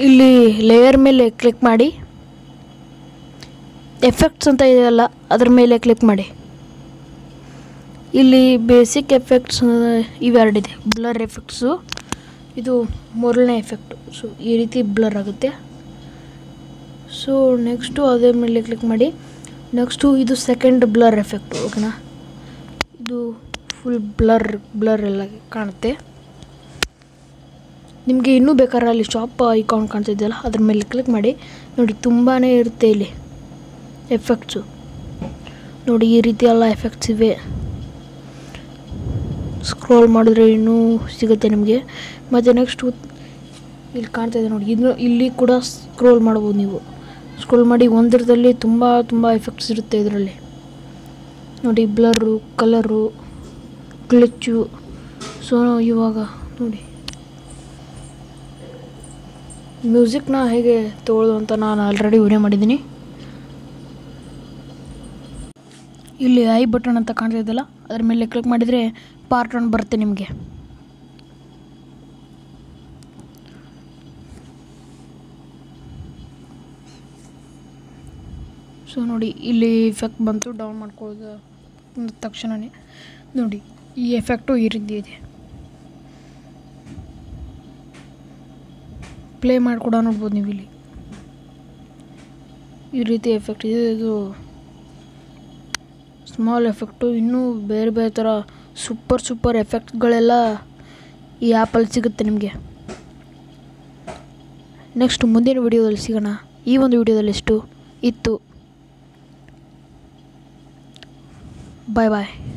ಇಲ್ಲಿ ಲೇಯರ್ ಮೇಲೆ ಕ್ಲಿಕ್ ಮಾಡಿ ಎಫೆಕ್ಟ್ಸ್ ಅಂತ ಇದೆಯಲ್ಲ ಅದ್ರ ಮೇಲೆ ಕ್ಲಿಕ್ ಮಾಡಿ ಇಲ್ಲಿ ಬೇಸಿಕ್ ಎಫೆಕ್ಟ್ಸ್ ಇವೆರಡಿದೆ ಬ್ಲರ್ ಎಫೆಕ್ಟ್ಸು ಇದು ಮೊದಲನೇ ಎಫೆಕ್ಟು ಸೊ ಈ ರೀತಿ ಬ್ಲರ್ ಆಗುತ್ತೆ ಸೊ ನೆಕ್ಸ್ಟು ಅದೇ ಮೇಲೆ ಕ್ಲಿಕ್ ಮಾಡಿ ನೆಕ್ಸ್ಟು ಇದು ಸೆಕೆಂಡ್ ಬ್ಲರ್ ಎಫೆಕ್ಟು ಓಕೆನಾ ಇದು ಫುಲ್ ಬ್ಲರ್ ಬ್ಲರ್ ಎಲ್ಲ ಕಾಣುತ್ತೆ ನಿಮಗೆ ಇನ್ನೂ ಬೇಕಾದ್ರೆ ಅಲ್ಲಿ ಶಾಪ್ ಐಕಾನ್ ಕಾಣ್ತಿದೆಯಲ್ಲ ಅದ್ರ ಮೇಲೆ ಕ್ಲಿಕ್ ಮಾಡಿ ನೋಡಿ ತುಂಬಾ ಇರುತ್ತೆ ಇಲ್ಲಿ ಎಫೆಕ್ಟ್ಸು ನೋಡಿ ಈ ರೀತಿ ಎಲ್ಲ ಎಫೆಕ್ಟ್ಸ್ ಇವೆ ಸ್ಕ್ರೋಲ್ ಮಾಡಿದ್ರೆ ಇನ್ನೂ ಸಿಗುತ್ತೆ ನಿಮಗೆ ಮತ್ತು ನೆಕ್ಸ್ಟು ಇಲ್ಲಿ ಕಾಣ್ತಾ ಇದೆ ನೋಡಿ ಇನ್ನು ಇಲ್ಲಿ ಕೂಡ ಸ್ಕ್ರೋಲ್ ಮಾಡ್ಬೋದು ನೀವು ಸ್ಕ್ರೋಲ್ ಮಾಡಿ ಒಂದರದಲ್ಲಿ ತುಂಬ ತುಂಬ ಎಫೆಕ್ಟ್ಸ್ ಇರುತ್ತೆ ಇದರಲ್ಲಿ ನೋಡಿ ಬ್ಲರು ಕಲರು ಗ್ಲಿಚ್ಚು ಸೊ ಇವಾಗ ನೋಡಿ ಮ್ಯೂಸಿಕ್ನ ಹೇಗೆ ತೊಗೊಳ್ಳೋದು ಅಂತ ನಾನು ಆಲ್ರೆಡಿ ವಿಡಿಯೋ ಮಾಡಿದ್ದೀನಿ ಇಲ್ಲಿ ಐ ಬಟನ್ ಅಂತ ಕಾಣ್ತಿದ್ದಲ್ಲ ಅದ್ರ ಮೇಲೆ ಕ್ಲಿಕ್ ಮಾಡಿದರೆ ಪಾರ್ಟ್ ಒನ್ ಬರುತ್ತೆ ನಿಮಗೆ ಸೊ ನೋಡಿ ಇಲ್ಲಿ ಎಫೆಕ್ಟ್ ಬಂತು ಡೌನ್ ಮಾಡ್ಕೊಳ್ಳೋದು ಅಂದ ತಕ್ಷಣವೇ ನೋಡಿ ಈ ಎಫೆಕ್ಟು ಈ ರೀತಿ ಇದೆ ಪ್ಲೇ ಮಾಡಿ ಕೂಡ ನೋಡ್ಬೋದು ನೀವು ಇಲ್ಲಿ ಈ ರೀತಿ ಎಫೆಕ್ಟ್ ಇದೆ ಇದು ಸ್ಮಾಲ್ ಎಫೆಕ್ಟು ಇನ್ನೂ ಬೇರೆ ಬೇರೆ ಥರ ಸೂಪರ್ ಸೂಪರ್ ಎಫೆಕ್ಟ್ಗಳೆಲ್ಲ ಈ ಆ್ಯಪಲ್ಲಿ ಸಿಗುತ್ತೆ ನಿಮಗೆ ನೆಕ್ಸ್ಟ್ ಮುಂದಿನ ವಿಡಿಯೋದಲ್ಲಿ ಸಿಗೋಣ ಈ ಒಂದು ವಿಡಿಯೋದಲ್ಲಿ ಎಷ್ಟು ಇತ್ತು ಬಾಯ್ ಬಾಯ್